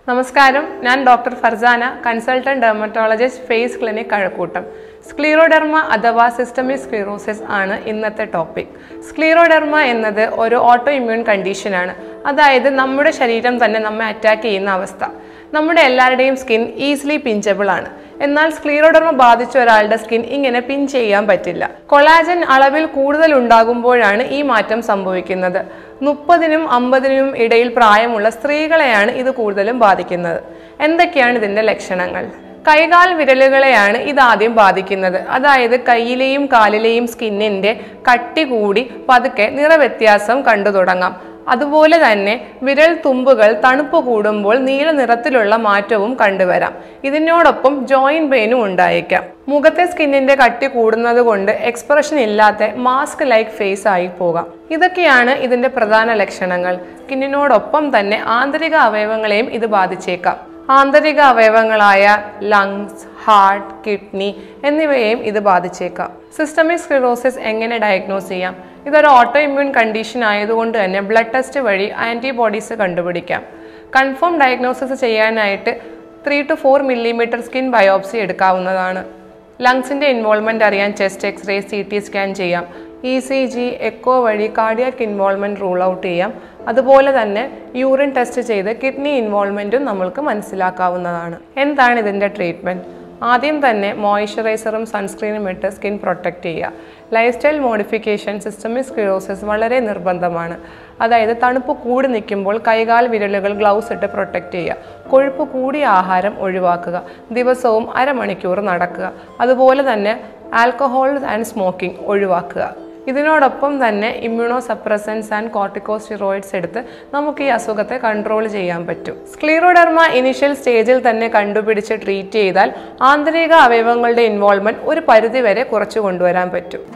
നമസ്കാരം ഞാൻ doctor Farzana consultant dermatologist face clinic Kazhakkoottam scleroderma അഥവാ സിസ്റ്റമിക് സ്ക്ലീറോസിസ് ആണ് ഇന്നത്തെ ടോപ്പിക് സ്ക്ലീറോഡെർമ എന്നത് ഒരു ഓട്ടോ ഇമ്മ്യൂൺ കണ്ടീഷനാണ് അതായത് നമ്മുടെ ശരീരം തന്നെ നമ്മെ അറ്റാക്ക് ചെയ്യുന്ന അവസ്ഥ നമ്മുടെ എല്ലാവരുടെയും സ്കിൻ ഈസിലി പിഞ്ചബിൾ ആണ് എന്നാൽ സ്ക്ലീറോഡെർമ ബാധിച്ച ഒരാളുടെ സ്കിൻ ഇങ്ങനെ പിൻ ചെയ്യാൻ പറ്റില്ല കൊളാജൻ അളവിൽ കൂടുതൽ ഉണ്ടാകുമ്പോഴാണ് ഈ മാറ്റം സംഭവിക്കുന്നത് മുപ്പതിനും അമ്പതിനും ഇടയിൽ പ്രായമുള്ള സ്ത്രീകളെയാണ് ഇത് കൂടുതലും ബാധിക്കുന്നത് എന്തൊക്കെയാണ് ഇതിന്റെ ലക്ഷണങ്ങൾ കൈകാൽ വിരലുകളെയാണ് ഇതാദ്യം ബാധിക്കുന്നത് അതായത് കയ്യിലെയും കാലിലെയും സ്കിന്നിന്റെ കട്ടി കൂടി പതുക്കെ നിറവ്യത്യാസം കണ്ടു തുടങ്ങാം അതുപോലെ തന്നെ വിരൽ തുമ്പുകൾ തണുപ്പ് കൂടുമ്പോൾ നീല നിറത്തിലുള്ള മാറ്റവും കണ്ടുവരാം ഇതിനോടൊപ്പം ജോയിന്റ് പെയിനും ഉണ്ടായേക്കാം മുഖത്തെ സ്കിന്നിന്റെ കട്ടി കൂടുന്നത് കൊണ്ട് എക്സ്പ്രഷൻ ഇല്ലാത്ത മാസ്ക് ലൈക്ക് ഫേസ് ആയി പോകാം ഇതൊക്കെയാണ് ഇതിന്റെ പ്രധാന ലക്ഷണങ്ങൾ സ്കിന്നിനോടൊപ്പം തന്നെ ആന്തരിക അവയവങ്ങളെയും ഇത് ബാധിച്ചേക്കാം ആന്തരിക അവയവങ്ങളായ ലങ്സ് ഹാർട്ട് കിഡ്നി എന്നിവയെയും ഇത് ബാധിച്ചേക്കാം സിസ്റ്റമിക് സ്ക്ലിറോസിസ് എങ്ങനെ ഡയഗ്നോസ് ചെയ്യാം ഇതൊരു ഓട്ടോ ഇമ്മ്യൂൺ കണ്ടീഷൻ ആയതുകൊണ്ട് തന്നെ ബ്ലഡ് ടെസ്റ്റ് വഴി ആൻറ്റിബോഡീസ് കണ്ടുപിടിക്കാം കൺഫേം ഡയഗ്നോസിസ് ചെയ്യാനായിട്ട് three two four millimetre skin biopsy എടുക്കാവുന്നതാണ് ലങ്സിൻ്റെ ഇൻവോൾവ്മെൻ്റ് അറിയാൻ chest X-ray C T scan ചെയ്യാം ഇ സി ജി എക്കോ വഴി കാർഡിയാക് ഇൻവോൾവ്മെൻറ്റ് റൂൾ ഔട്ട് ചെയ്യാം അതുപോലെ തന്നെ യൂറിൻ ടെസ്റ്റ് ചെയ്ത് കിഡ്നി ഇൻവോൾവ്മെൻറ്റും നമ്മൾക്ക് മനസ്സിലാക്കാവുന്നതാണ് എന്താണ് ഇതിൻ്റെ ട്രീറ്റ്മെൻറ്റ് ആദ്യം തന്നെ മോയ്സ്ചറൈസറും സൺസ്ക്രീനും ഇട്ട് സ്കിൻ പ്രൊട്ടക്റ്റ് ചെയ്യുക lifestyle modification systemic sclerosis വളരെ നിർബന്ധമാണ് അതായത് തണുപ്പ് കൂടി നിൽക്കുമ്പോൾ കൈകാൽ വിരലുകൾ ഗ്ലൗസ് ഇട്ട് പ്രൊട്ടക്റ്റ് ചെയ്യുക കൊഴുപ്പ് കൂടിയ ആഹാരം ഒഴിവാക്കുക ദിവസവും അരമണിക്കൂർ നടക്കുക അതുപോലെ തന്നെ ആൽക്കഹോൾ ആൻഡ് സ്മോക്കിംഗ് ഒഴിവാക്കുക ഇതിനോടൊപ്പം തന്നെ ഇമ്മ്യൂണോ സപ്രസൻസ് ആൻഡ് കോർട്ടിക്കോസ്റ്റിറോയിഡ്സ് എടുത്ത് നമുക്ക് ഈ അസുഖത്തെ കൺട്രോൾ ചെയ്യാൻ പറ്റും സ്ക്ലീറോഡെർമ ഇനിഷ്യൽ സ്റ്റേജിൽ തന്നെ കണ്ടുപിടിച്ച് ട്രീറ്റ് ചെയ്താൽ ആന്തരിക അവയവങ്ങളുടെ ഇൻവോൾവ്മെന്റ് ഒരു പരിധിവരെ കുറച്ചു കൊണ്ടുവരാൻ പറ്റും